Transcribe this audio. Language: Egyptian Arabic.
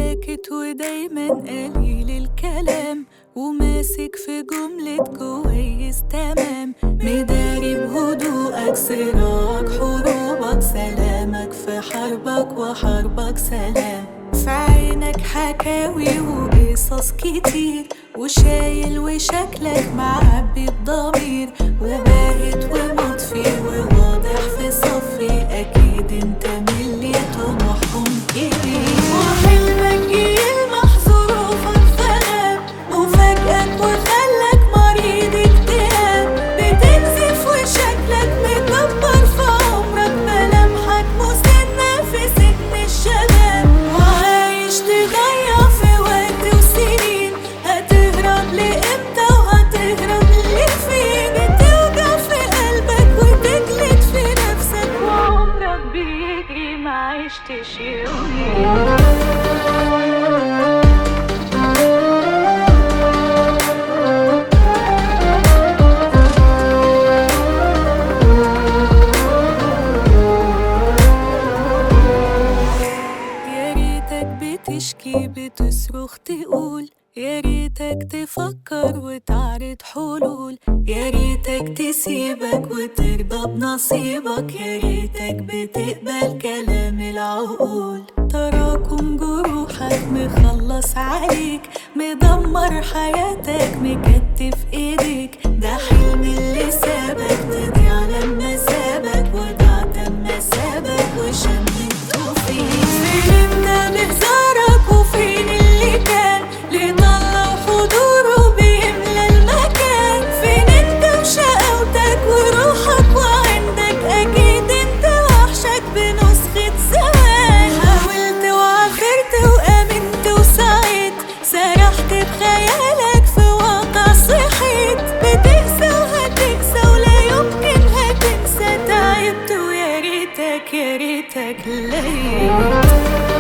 ساكت ودايما قليل الكلام وماسك في جملة كويس تمام مداري بهدوءك صراعك حروبك سلامك في حربك وحربك سلام في عينك حكاوي وقصص كتير وشايل وشكلك معبي بضمير وباهت ومطفي وواضح في صفي أكيد انت من اللي طموحهم كبير وحلمك يلمح ظروفك فغاب وفجأة وخلك مريض اكتئاب بتنزف وشكلك مكبر في عمرك ملامحك مسنة في سن الشباب وعايش تضيع في وقت وسنين هتهرب لإمتى وهتهرب لفين بتوجع في قلبك وتجلد في نفسك وعمرك بيجري ما عشتش يومين يا ريتك بتشكي بتصرخ تقول يا ريتك تفكر وتعرض حلول يا ريتك تسيبك وترضى بنصيبك يا ريتك بتقبل كلام العقول تراكم جروحك مخلص عليك مدمر حياتك مكتف ايديك ده حلم اللي سابك تضيع لما سابك وضعت اما سابك وشمته فيك فين انت بهزارك وفين اللي كان اللي طلع حضوره بيملى المكان فين انت وشقاوتك وروحك وعندك اكيد انت وحشك بنسخة زمان حاولت وعافرت وامنت وسعيت سرحت بخيالك في واقع صحيت بتقسى وهتقسى ولا يمكن هتنسى تعبت ويا ريتك يا ريتك لقيت